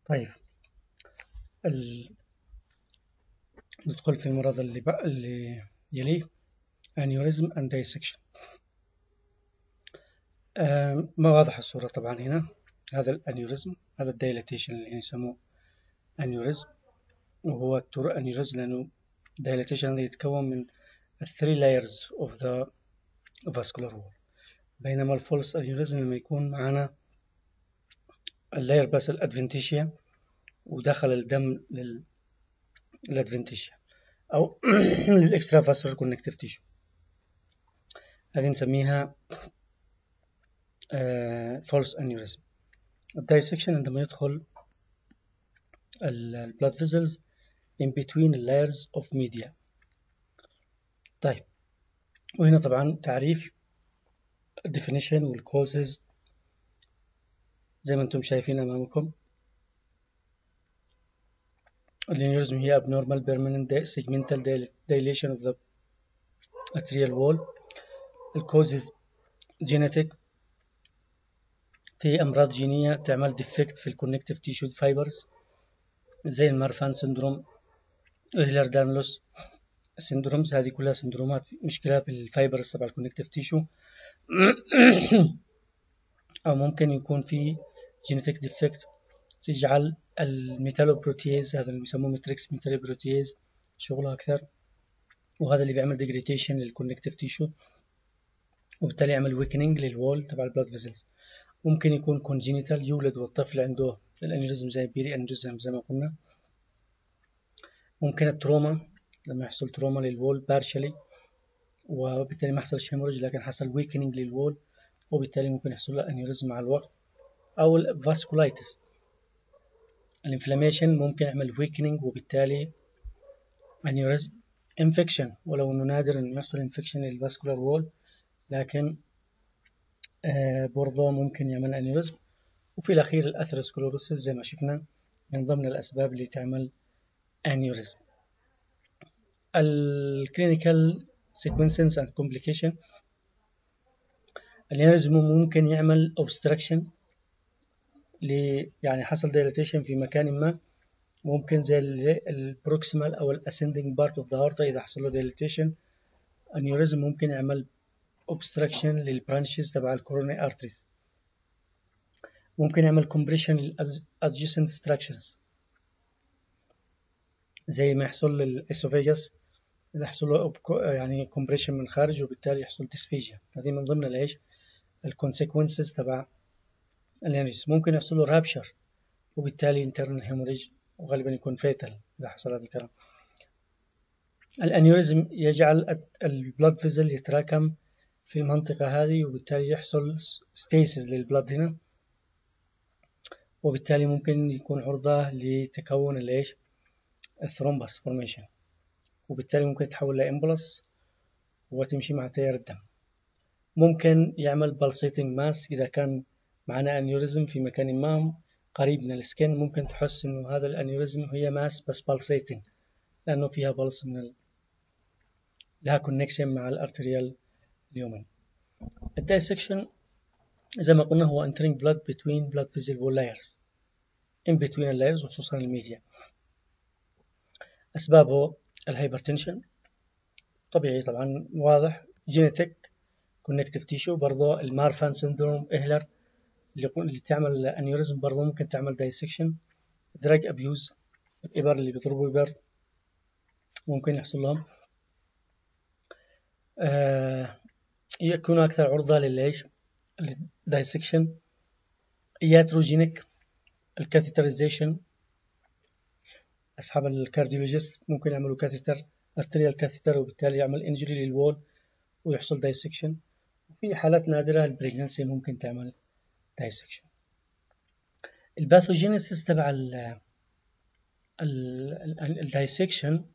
طيب ال... ندخل في المرض اللي, بقى اللي يليه aneurysm and dissection آه ما واضح الصورة طبعا هنا هذا الانيوريزم هذا الدايلاتيشن اللي يسموه انيوريزم وهو التور انيوريزم لأنه dilatation اللي يتكون من three layers of the vascular wall بينما الفولس انيوريزم لما يكون معنا اللاير بس الادفنتيشيا ودخل الدم للادفنتيشيا أو للإكسترا فاسولار كونكتيف تيشو هذه نسميها فولس انيوريزم الدايسكشن عندما يدخل البلاد فيزلز in between layers of media طيب وهنا طبعا تعريف definition والcauses زي ما انتم شايفين امامكم الانيوريزم هي abnormal permanent segmental dilation of the arterial wall الكوزز genetic في أمراض جينية تعمل ديفكت في الكونكتيف تيشو فايبرز زي المارفان سندروم إهلر دانلوس سندرومز هذه كلها سندرومات مشكلة في الفايبرز تبع الكونكتيف تيشو أو ممكن يكون في جينيتك ديفكت تجعل الميتالوبروتيز هذا اللي بيسموه متريكس ميتالوبروتيز شغله أكثر وهذا اللي بيعمل ديجريتيشن للكونكتيف تيشو وبالتالي يعمل ويكنينج للوول تبع البلاد فيزلز ممكن يكون كونجينيتال يولد والطفل عنده الانيوريزم زي بيري انيوريزم زي ما قلنا ممكن التروما لما يحصل تروما للوول بارشلي وبالتالي ما حصلش هيموريج لكن حصل ويكنينج للوول وبالتالي ممكن يحصل له انيوريزم مع الوقت او الفاسكولايتس الانفلاميشن ممكن يعمل ويكنينج وبالتالي انيوريزم انفكشن ولو انه نادر انه يحصل انفكشن للفاسكولار وول لكن آه برضه ممكن يعمل انيوريزم وفي الاخير الاثيروسكلوروسيس زي ما شفنا من ضمن الاسباب اللي تعمل انيوريزم الكلينيكال سيكونسنس اند كومبليكيشن الانيوريزم ممكن يعمل اوبستراكشن ل يعني حصل دايلاتيشن في مكان ما ممكن زي البروكسيمال او الاسندنج بارت اوف ذا هارت اذا حصل له دايلاتيشن انيوريزم ممكن يعمل obstruction للبرانشز تبع الكوروني ارتريز ممكن يعمل compression للadjacent structures زي ما يحصل للاسوفيجاس يحصل له يعني compression من الخارج وبالتالي يحصل dysphagia هذه من ضمن الايش الكونسيكونسز تبع الانريس ممكن يحصل له رابشر وبالتالي internal hemorrhage وغالبا يكون فيتال إذا حصل هذا الكلام الانيوريزم يجعل البلاد فيزل يتراكم في المنطقة هذه وبالتالي يحصل ستيسز للبلد هنا وبالتالي ممكن يكون عرضة لتكون الايش الثرومبس فورميشن وبالتالي ممكن يتحول لإمبلس وتمشي مع تيار الدم ممكن يعمل بالسيتنج ماس إذا كان معنا أنيوريزم في مكان ما قريب من السكن ممكن تحس إنه هذا الأنيوريزم هي ماس بس بالسيتنج لأنه فيها بلس من ال... لها كونكشن مع الارتريال اليومين الدايسكشن زي ما قلنا هو entering blood between blood vessel wall layers in between اللايرز وخصوصا الميديا أسبابه الهايبرتنشن طبيعي طبعا واضح جينيتك كونكتيف تيشو برضه المارفان سندروم إهلر اللي تعمل انيوريزم برضه ممكن تعمل دايسكشن دراج ابيوز الإبر اللي بيضربوا إبر ممكن يحصل لهم آه يكونوا أكثر عرضة للإيش الدايسكشن ياتروجينيك الكاثيتريزيشن أصحاب الكارديولوجيست ممكن يعملوا كاثيتر ارتريال كاثيتر وبالتالي يعمل انجري للوول ويحصل دايسكشن وفي حالات نادرة البريجنسي ممكن تعمل دايسكشن الباثوجينيسيس تبع الدايسكشن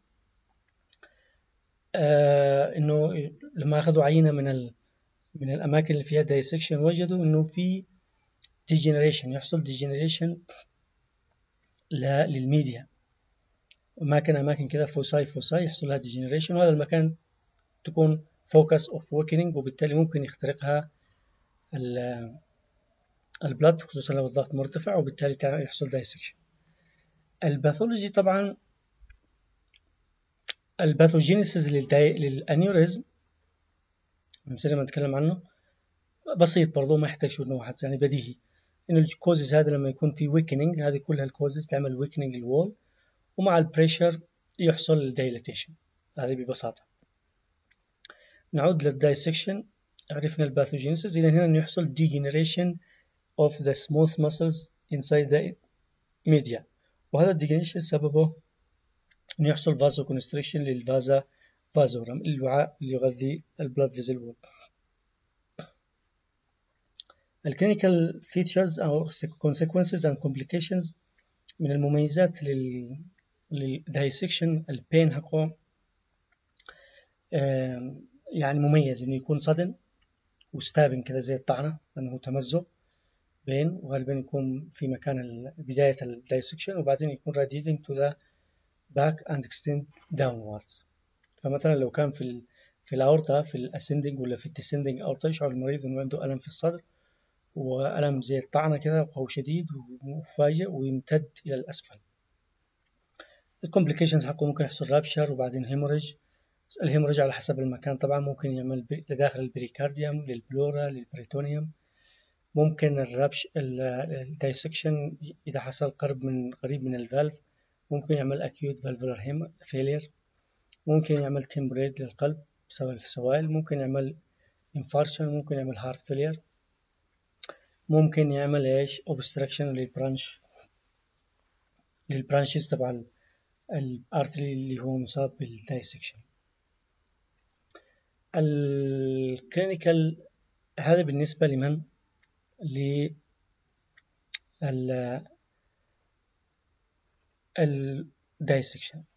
آه انه لما اخذوا عينه من ال من الاماكن اللي فيها دايسكشن وجدوا انه في ديجنريشن يحصل ديجنريشن للميديا اماكن اماكن كذا فوساي فوساي يحصل لها ديجنريشن وهذا المكان تكون فوكس اوف ووكينج وبالتالي ممكن يخترقها البلد خصوصا لو الضغط مرتفع وبالتالي يحصل دايسكشن الباثولوجي طبعا الباثوجينيسيس للانيوريزم نسينا ما نتكلم عنه بسيط برضه ما يحتاج شو انه يعني بديهي انه الكوزز هذا لما يكون في ويكنينج هذه كلها الكوزز تعمل ويكنينج للوول ومع البريشر يحصل الدايليتيشن هذه ببساطة نعود للدايسكشن عرفنا الباثوجينيسيس إذا هنا يحصل degeneration of the smooth muscles inside the media وهذا الديجنريشن سببه أن يحصل فازو كونستريكشن للفازا فازورم الوعاء اللي يغذي البلاد فيزل وول الكلينيكال فيتشرز أو consequences and complications من المميزات لل للدايسكشن البين حقه يعني مميز انه يكون صدن وستابن كذا زي الطعنة لأنه تمزق بين وغالبا يكون في مكان بداية الدايسكشن وبعدين يكون radiating to the back and extend downwards فمثلا لو كان في ال في الأورطة في الأسندنج ولا في الديسندنج أورطة يشعر المريض إنه عنده ألم في الصدر وألم زي الطعنة كذا وقوي شديد ومفاجئ ويمتد إلى الأسفل الكومبليكيشنز حقه ممكن يحصل رابشر وبعدين هيموريج الهيموريج على حسب المكان طبعا ممكن يعمل لداخل البريكارديوم للبلورا للبريتونيوم ممكن الرابش الدايسكشن إذا حصل قرب من قريب من الفالف ممكن يعمل أكيوت فالفولار فيلير ممكن يعمل تمبريد للقلب بسبب السوائل ممكن يعمل انفارشن ممكن يعمل هارت فيلير ممكن يعمل ايش اوبستراكشن للبرانش للبرانشز تبع الارتري اللي هو مصاب بالدايسكشن الكلينيكال هذا بالنسبة لمن ل الدايسكشن